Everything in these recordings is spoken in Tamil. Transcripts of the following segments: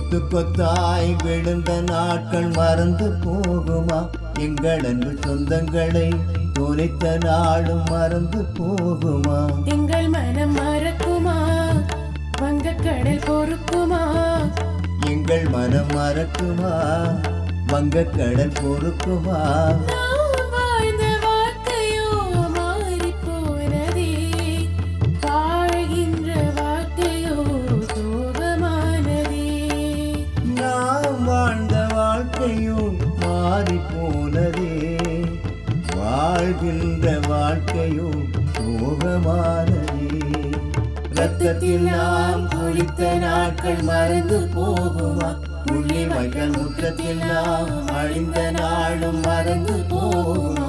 கொத்து கொத்தாய் விழுந்த நாட்கள் மறந்து போகுமா எங்கள் அன்பு சொந்தங்களை தொலைத்த நாளும் மறந்து போகுமா எங்கள் மனம் மறக்குமா வங்கக்கடல் பொறுக்குமா எங்கள் மனம் மறக்குமா வங்கக்கடல் பொறுக்குமா நாம் வாழ்ந்த வாழ்க்கையோ மாறிப் போனதே வாழ்கின்ற வாழ்க்கையோ சோகமானதே நாம் வாழ்ந்த வாழ்க்கையும் மாறி போனதே வாழ்கின்ற வாழ்க்கையும் சோகமானதே ரத்தத்தில் நாம் குளித்த நாட்கள் மறந்து போகுமா உள்ளி வைக்கல் முற்றத்தில் நாம் அழிந்த நாளும் மறந்து போகுமா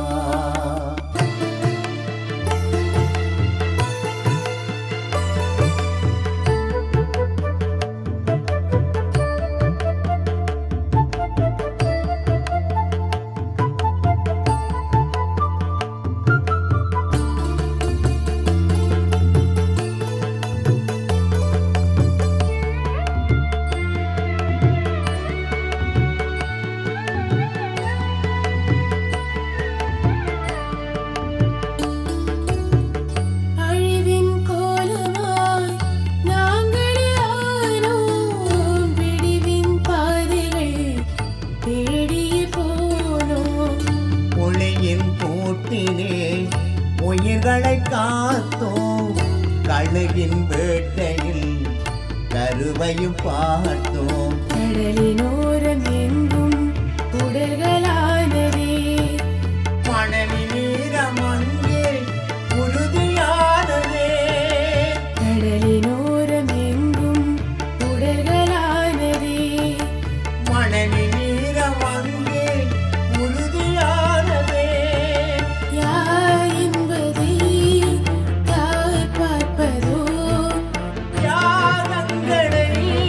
அழிவின் கோலமாய் நாங்களே ஆனோம் விடிவின் பாதைகள் தேடியே போனோம் ஒளியின் கூட்டிலே உயிர்களை காத்தோம் கழுகின் வேட்டையில் கருவையும் பார்த்தோம் கடலினோரம் எங்கும் உடல்களானதே மணலி நீரம் அங்கே உறுதியானதே கடலினோரம் எங்கும் உடல்களானதே மணலி நீரம் அங்கே உறுதியானதே யார் என்பதை யார் பார்ப்பதோ யாகங்களை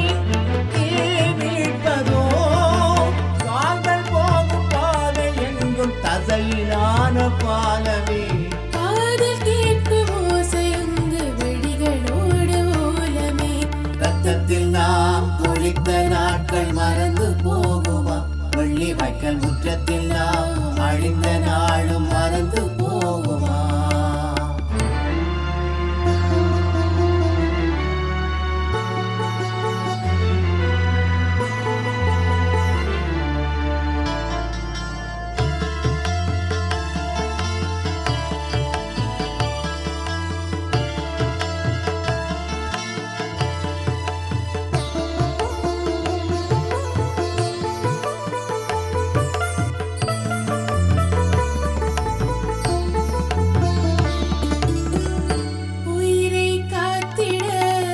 மீட்பதோ கால்கள் போகும் பாதை எங்கும் தசையிலான பாலமே காதில் கேட்கும் ஓசையுங்கு வெடிகளோடு ஓலமே ரத்தத்தில் நாம் குளித்த நாட்கள் மறந்து போகுமா வெள்ளி வைக்கல் முற்றத்தில் நாம் அழிந்த நாளும் மறந்து போகுமா உயிரை காத்திட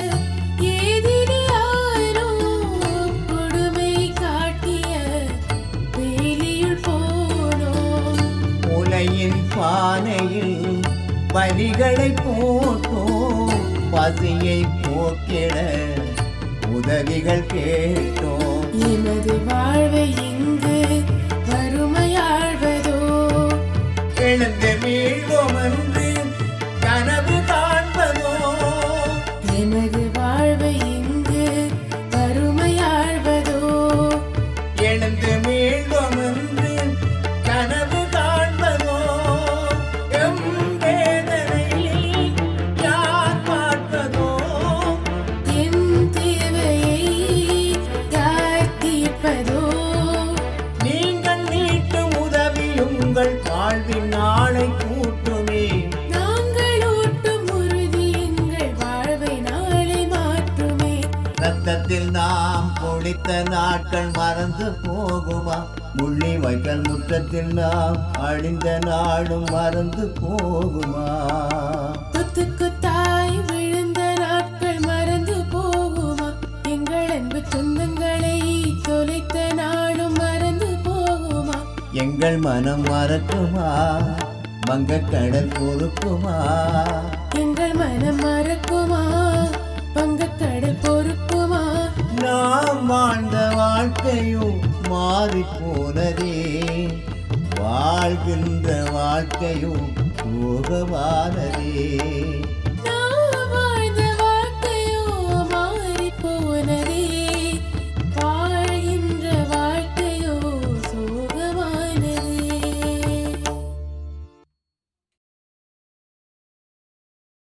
ஏதிரியாரோ கொடுமை காட்டிய வேலியுள் போனோம் உலையின் பானையில் வலிகளை போட்டோம் பசியை போக்கிட உதவிகள் கேட்டோம் எமது வாழ்வை இங்கு வறுமையாழ்வதோ எழுந்து மீள்வோம் என்று கனவு காண்பதோ எமது வாழ்வை இங்கு வறுமையாழ்வதோ எழுந்து மீள்வோம் என்று கனவு காண்பதோ எம் வேதனை யார் பார்ப்பதோ என் தேவையை யார் தீர்ப்பதோ நீங்கள் நீட்டும் உதவி உங்கள் வாழ்வின் நாளை கூட்டுமே நாங்கள் ஊட்டும் உறுதி எங்கள் வாழ்வை நாளை மாற்றுமே ரத்தத்தில் நாம் பொழித்த நாட்கள் மறந்து போகுமா முள்ளி வைக்கல் முற்றத்தில் நாம் அழிந்த நாளும் மறந்து போகுமா கொத்து கொத்தாய் விழுந்த நாட்கள் மறந்து போகுமா எங்கள் அன்பு சொந்தங்களை தொலைத்த நாளும் மறந்து போகுமா எங்கள் மனம் மறக்குமா வங்கக்கடல் பொறுக்குமா எங்கள் மனம் மறக்குமா வங்கக்கடல் பொறுக்குமா நாம் வாழ்ந்த வாழ்க்கையும் மாறி போனதே வாழ்கின்ற வாழ்க்கையும் சோகமானதே